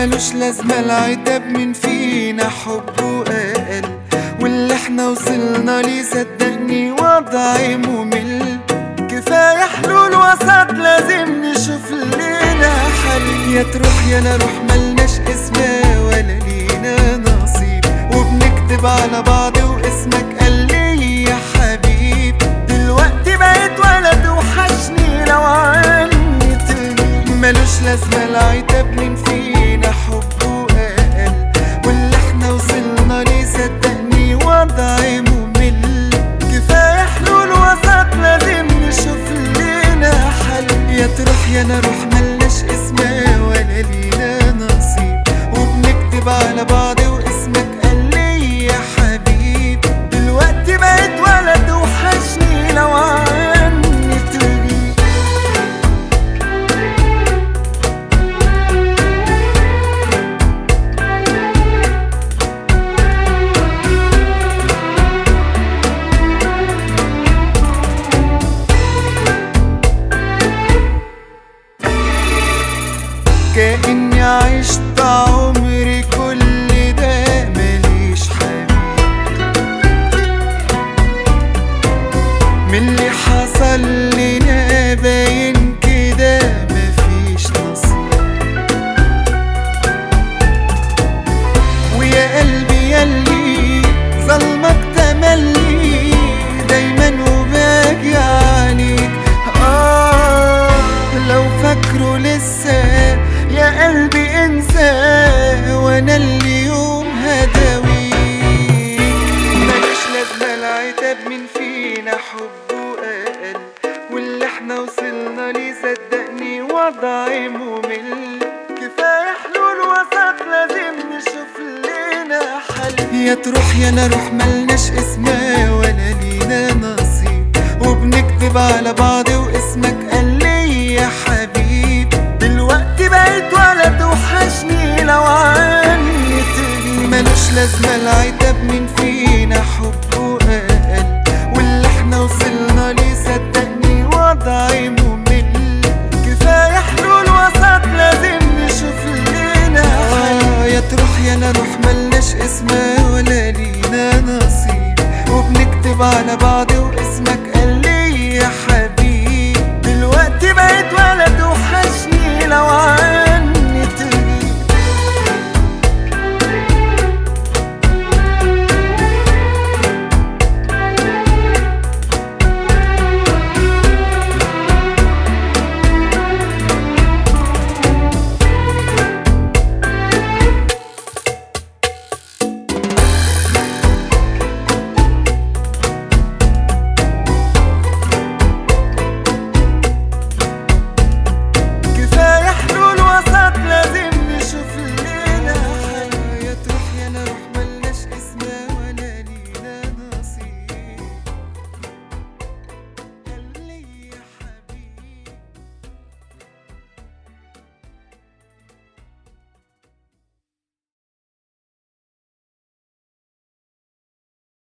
ملوش لازمة العتاب من فينا حبه أقل واللي احنا وصلنا ليه صدقني وضعي ممل كفاية حلول وسط لازم نشوف لنا حل يا تروح يا نروح ملناش اسم ولا لينا نصيب وبنكتب على بعض واسمك قال لي يا حبيب دلوقتي بقيت ولد وحشني لو عني تغيب ملوش لازمة العتاب من فينا حبه أقل واللي احنا وصلنا ليه صدقني وضعي ممل كفاية حلول وسط لازم نشوف لنا حل يا تروح يا نروح ملناش اسم ولا لينا نصيب وبنكتب على بعض واسمك قال لي يا حبيب دلوقتي بقيت ولد وحشني لو عني تغيب كأني عشت عمري كل ده ماليش حبيب من اللي حصل لنا باين كده مفيش نصيب ويا قلبي ياللي ظلمك تملي دايما وباجي عليك آه لو فاكره لسه يا قلبي انسى وانا اليوم هداويك ماليش لازمة العتاب من فينا حبه أقل واللي احنا وصلنا ليه صدقني وضعي ممل كفاية حلول وسط لازم نشوف لنا حل يا تروح يا نروح ملناش اسم ولا لينا نصيب وبنكتب على بعض واسمك قال لي يا حبيب دلوقتي بقيت ولد وحشني لو عني تغيب ملوش لازمة العتاب من فينا حبه أقل واللي احنا وصلنا ليه صدقني وضعي ممل كفاية حلول وسط لازم نشوف لنا حل يا تروح يا نروح ملناش اسم ولا لينا نصيب وبنكتب على بعض واسمك